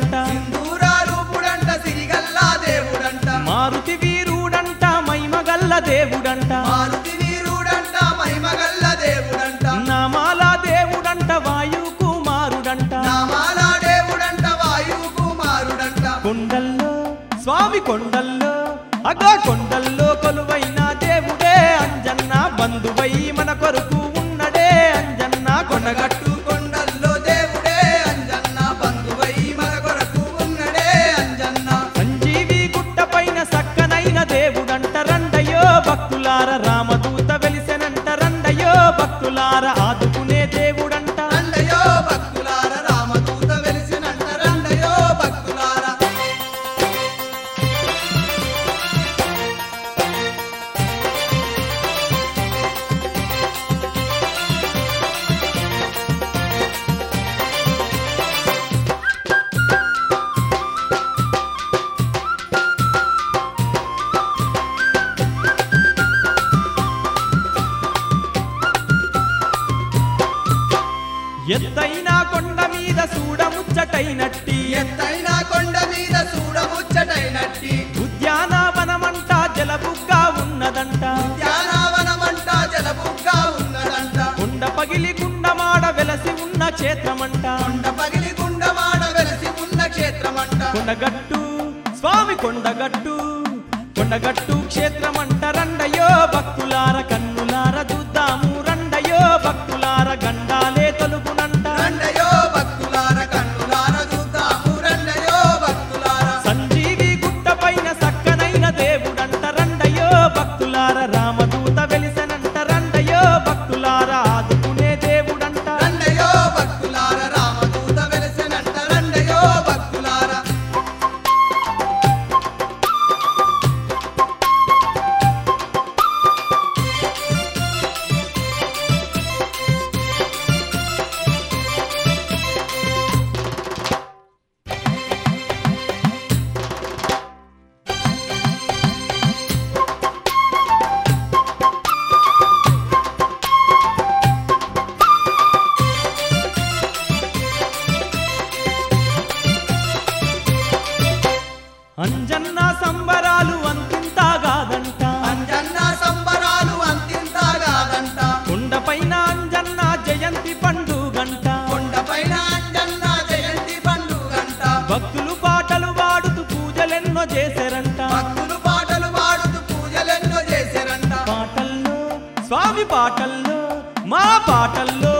దేవుడంట సింధూరారూపుడంట సిరిగల్లా దేవుడంట మారుతి వీరుడంట మైమగల్ల దేవుడంట మారుతి వీరుడంట మహిమగల్ల దేవుడంట నామాల దేవుడంట వాయు కుమారుడంట నామాల దేవుడంట వాయువు కుమారుడంట కొండల్లో స్వామి కొండల్లో అగో కొండల్లో కొలువైన దేవుడే అంజన్న బంధువై మన కొరకు ఉన్నడే అంజన్న కొనగట్టు కొనగట్టు కొండల్లో దేవుడే అంజన్న బంధువై మన కొరకు ఉన్నడే అంజన్న సంజీవి గుట్ట పైన సక్కనైన దేవుడంట రండయో భక్తులార రామదూత వెలిసెనంట రండయో భక్తులార ఆదుకునే దేవుడంట రండయో భక్తులార రామదూత వెలిసినంట రండయో భక్తులార ఎత్తైన కొండ మీద చూడముచ్చటైనట్టి ఎత్తైన కొండ మీద చూడముచ్చటైనట్టి ఉద్యానవనమంట జలబుగ్గా ఉన్నదంట ధ్యానావనమంట జలబుగ్గా ఉన్నదంట కొండ పగిలి గుండమాడ వెలసి ఉన్న క్షేత్రమంట కొండ పగిలి గుండమాడ వెలసి ఉన్న క్షేత్రమంట కొండగట్టు స్వామి కొండగట్టు కొండగట్టు క్షేత్రమంట రండయో భక్తులార కన్నులార చూద్దాము రండయో భక్తులార గండాలే తొలుగునంట రండయో భక్తులార కన్నులార చూద్దాము రండయో భక్తులార సంజీవి గుట్ట పైన సక్కనైన దేవుడంట రండయో భక్తులార రామదూత వెలిసెనంట రండయో భక్తులార ఆదుకునే దేవుడంట రండయో భక్తులార రామదూత వెలసెనంట రండయో భక్తులార అంజన్న సంబరాలు అంతింత కాదంట అంజన్న సంబరాలు అంతింత కాదంట కొండపైన అంజన్న జయంతి పండుగంట కొండపైన అంజన్న జయంతి పండుగంట భక్తులు పాటలు పాడుతూ పూజలెన్నో చేశారంట భక్తులు పాటలు పాడుతూ పూజలెన్నో చేశారంట పాటల్లో స్వామి పాటల్లో మా పాటల్లో